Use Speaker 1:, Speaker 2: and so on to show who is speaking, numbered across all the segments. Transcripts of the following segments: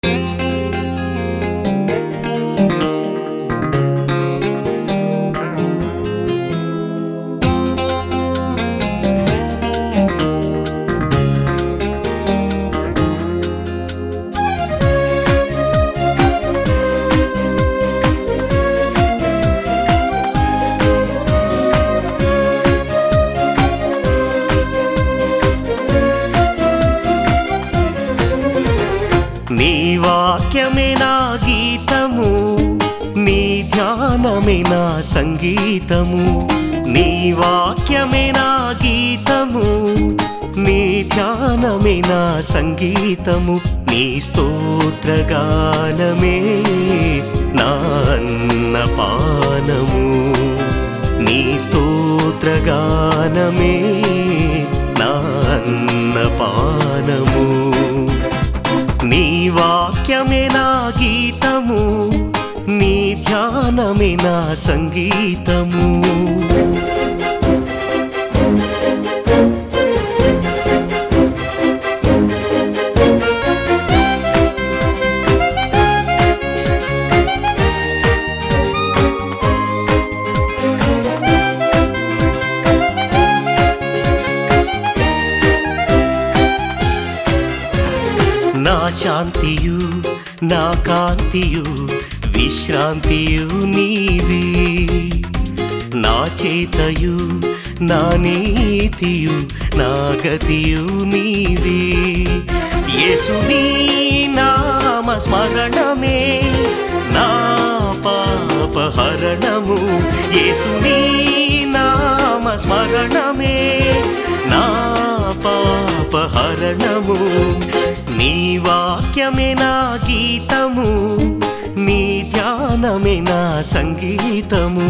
Speaker 1: నీ వాక్యమే నా గీతము నీ ధ్యానమే నా సంగీతము నీ వాక్యమే నా గీతము నీ ధ్యానమే నా సంగీతము నీ స్తోత్రగానమే నా అన్నపానము నీ స్తోత్రగానమే నా అన్నపానము నీ వాక్యమే నా గీతము నీ ధ్యానమే నా సంగీతము నా శాంతియు నా కాంతియు విశ్రాంతియు నీవే నా చేతయు నా నీతియు నా గతియు నీవే యేసుని నామ స్మరణమే నా పాపహరణము యేసుని నామ స్మరణమే నా పాపహరణము నీ వాక్యమే నా గీతము నీ ధ్యానమే నా సంగీతము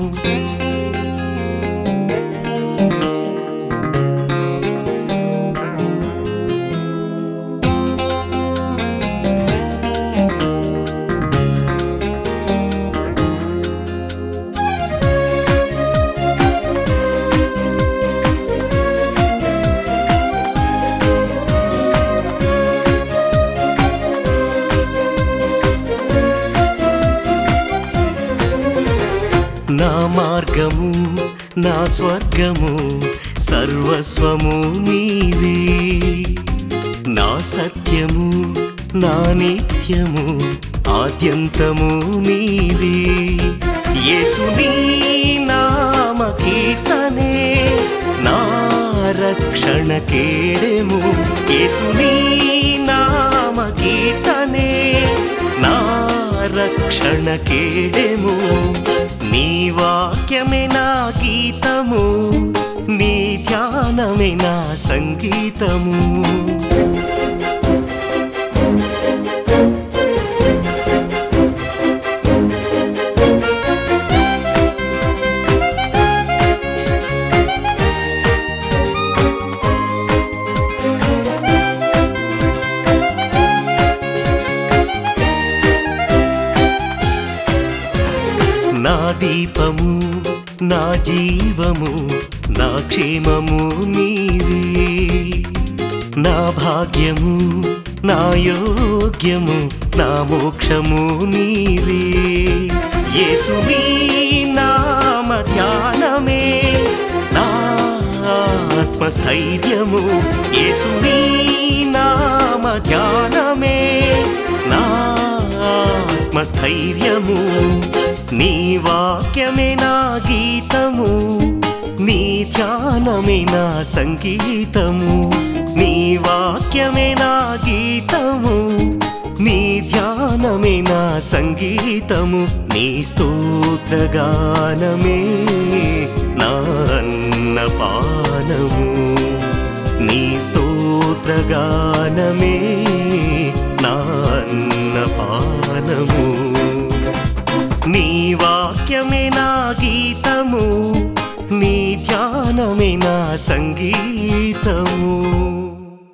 Speaker 1: నా మార్గము నా స్వర్గము సర్వస్వము నీవే నా సత్యము నా నిత్యము ఆద్యంతము నీవే యేసుని నామ కీర్తనే నా రక్షణ కేడెము యేసుని నామ కీర్తనే నా రక్షణ కేడెము నీ వాక్యమే నా గీతము నీ ధ్యానమే నా సంగీతము నా దీపము నా జీవము నా క్షేమము నీవే నా భాగ్యము నా యోగ్యము నా మోక్షము నీవే యేసుని నామ ధ్యానమే నా ఆత్మస్థైర్యము యేసుని నామ ధ్యానమే నా ఆత్మస్థైర్యము నీ వాక్యమే నా గీతము నీ ధ్యానమే నా సంగీతము నీ వాక్యమే నా గీతము నీ ధ్యానమే నా సంగీతము నీ స్తోత్రగానమే నా అన్నపానము నీ స్తోత్రగానమే నా అన్నపానము నీ వాక్యమే నా గీతము నీ ధ్యానమే నా సంగీతము